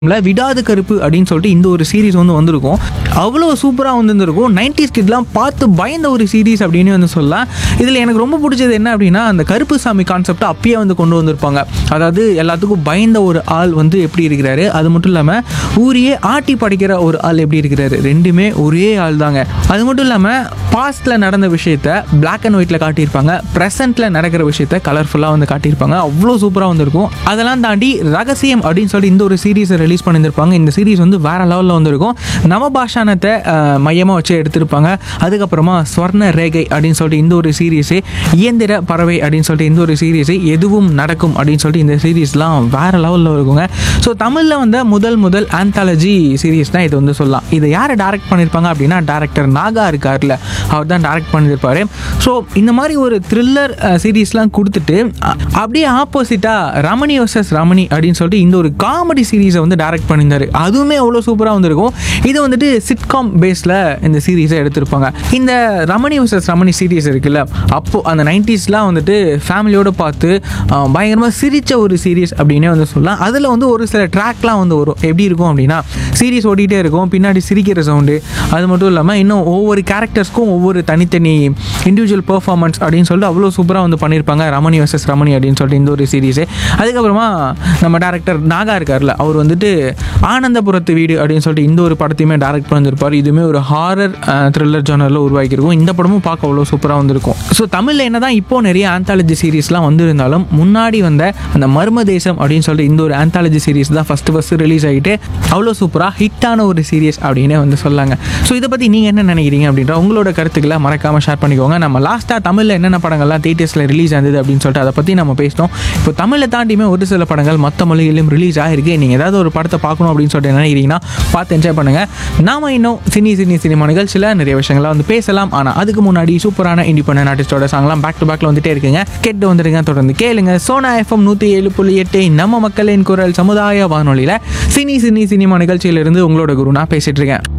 விடாத கருப்பு அப்படின்னு சொல்லிட்டு இந்த ஒரு சீரிஸ் வந்து வந்திருக்கும் அவ்வளோ சூப்பராக வந்திருந்திருக்கும் நைன்டிஸ் கிட்லாம் பார்த்து பயந்த ஒரு சீரிஸ் அப்படின்னு வந்து சொல்லலாம் இதில் எனக்கு ரொம்ப பிடிச்சது என்ன அப்படின்னா அந்த கருப்பு சாமி கான்செப்டை அப்பயே வந்து கொண்டு வந்திருப்பாங்க அதாவது எல்லாத்துக்கும் பயந்த ஒரு ஆள் வந்து எப்படி இருக்கிறாரு அது மட்டும் இல்லாமல் ஊரையே ஆட்டி படைக்கிற ஒரு ஆள் எப்படி இருக்கிறாரு ரெண்டுமே ஒரே ஆள் தாங்க அது மட்டும் இல்லாமல் பாஸ்டில் நடந்த விஷயத்த பிளாக் அண்ட் ஒயிட்டில் காட்டியிருப்பாங்க ப்ரெசென்ட்டில் நடக்கிற விஷயத்த கலர்ஃபுல்லாக வந்து காட்டியிருப்பாங்க அவ்வளோ சூப்பராக வந்திருக்கும் அதெல்லாம் தாண்டி ரகசியம் அப்படின்னு சொல்லி இந்த ஒரு சீரீஸை ரிலீஸ் பண்ணியிருப்பாங்க இந்த சீரிஸ் வந்து வேற லெவலில் வந்திருக்கும் நவபாஷானத்தை மையமாக வச்சு எடுத்திருப்பாங்க அதுக்கப்புறமா ஸ்வர்ண ரேகை அப்படின்னு சொல்லிட்டு இந்த ஒரு சீரீஸு இயந்திர பறவை அப்படின்னு சொல்லிட்டு இந்த ஒரு சீரீஸு எதுவும் நடக்கும் அப்படின்னு சொல்லிட்டு இந்த சீரீஸ்லாம் வேற லெவலில் இருக்குங்க ஸோ தமிழில் வந்த முதல் முதல் ஆந்தாலஜி சீரீஸ் தான் இது வந்து சொல்லலாம் இதை யார் டைரக்ட் பண்ணியிருப்பாங்க அப்படின்னா டேரக்டர் நாகா இருக்கார்ல அவர் தான் டைரக்ட் பண்ணியிருப்பாரு ஸோ இந்த மாதிரி ஒரு த்ரில்லர் சீரீஸ்லாம் கொடுத்துட்டு அ- அப்படியே ஆப்போசிட்டாக ரமணி வர்சஸ் ரமணி அப்படின்னு சொல்லிட்டு இந்த ஒரு காமெடி சீரீஸை வந்து டைரக்ட் பண்ணியிருந்தாரு அதுவுமே அவ்வளோ சூப்பராக வந்திருக்கும் இது வந்துட்டு சிட்காம் பேஸில் இந்த சீரீஸை எடுத்திருப்பாங்க இந்த ரமணி வர்சஸ் ரமணி சீரீஸ் இருக்குல்ல அப்போது அந்த நைன்டிஸ்லாம் வந்துட்டு ஃபேமிலியோடு பார்த்து பயங்கரமாக சிரித்த ஒரு சீரீஸ் அப்படின்னே வந்து சொல்லலாம் அதில் வந்து ஒரு சில ட்ராக்லாம் வந்து வரும் எப்படி இருக்கும் அப்படின்னா சீரீஸ் ஓடிட்டே இருக்கும் பின்னாடி சிரிக்கிற சவுண்டு அது மட்டும் இல்லாமல் இன்னும் ஒவ்வொரு கேரக்டர்ஸ்க்கும் ஒவ்வொரு தனித்தனி இண்டிவிஜுவல் பெர்ஃபார்மன்ஸ் அப்படின்னு சொல்லிட்டு அவ்வளோ சூப்பராக வந்து பண்ணியிருப்பாங்க ரமணி வர்சஸ் ரமணி அப்படின்னு சொல்லிட்டு இந்த ஒரு சீரீஸு அதுக்கப்புறமா நம்ம டேரக்டர் நாகா இருக்கார்ல அவர் வந்துட்டு ஆனந்தபுரத்து வீடு அப்படின்னு சொல்லிட்டு இந்த ஒரு படத்தையுமே டேரக்ட் பண்ணியிருப்பார் இதுவுமே ஒரு ஹாரர் த்ரில்லர் ஜானரில் உருவாக்கியிருக்கும் இந்த படமும் பார்க்க அவ்வளோ சூப்பராக வந்திருக்கும் ஸோ தமிழில் என்ன தான் இப்போ நிறைய ஆந்தாலஜி சீரீஸ்லாம் வந்திருந்தாலும் முன்னாடி வந்த அந்த மர்ம தேசம் அப்படின்னு சொல்லிட்டு இந்த ஒரு ஆந்தாலஜி சீரீஸ் தான் ஃபஸ்ட்டு ஃபஸ்ட்டு ரிலீஸ் ஆகிட்டு அவ்வளோ சூப்பராக ஹிட்டான ஒரு சீரியஸ் அப்படின்னே வந்து சொல்லாங்க ஸோ இதை பற்றி நீங்கள் என்ன நினைக்கிறீங்க அப்படின்ற உங்களோட கருத்துக்களை மறக்காமல் ஷேர் பண்ணிக்கோங்க நம்ம லாஸ்ட்டாக தமிழில் என்னென்ன படங்கள்லாம் தேட்டர்ஸில் ரிலீஸ் ஆனது அப்படின்னு சொல்லிட்டு அதை பற்றி நம்ம பேசினோம் இப்போ தமிழை தாண்டியுமே ஒரு சில படங்கள் மற்ற மொழிகளிலும் ரிலீஸ் ஆகிருக்கு நீங்கள் ஏதாவது ஒரு படத்தை பார்க்கணும் அப்படின்னு சொல்லிட்டு நினைக்கிறீங்கன்னா பார்த்து என்ஜாய் பண்ணுங்கள் நாம இன்னும் சினி சினி சினிமா நிகழ்ச்சியில் நிறைய விஷயங்களை வந்து பேசலாம் ஆனால் அதுக்கு முன்னாடி சூப்பரான இண்டிபெண்டன்ட் ஆர்டிஸ்டோட சாங்லாம் பேக் டு பேக்கில் வந்துட்டே இருக்குங்க கேட்டு வந்துருங்க தொடர்ந்து கேளுங்க சோனா எஃப்எம் நூற்றி ஏழு புள்ளி எட்டு நம்ம மக்களின் குரல் சமுதாய வானொலியில் சினி சினி சினிமா நிகழ்ச்சியிலிருந்து உங்களோட குரு நான் பேசிட்டு இருக்கேன்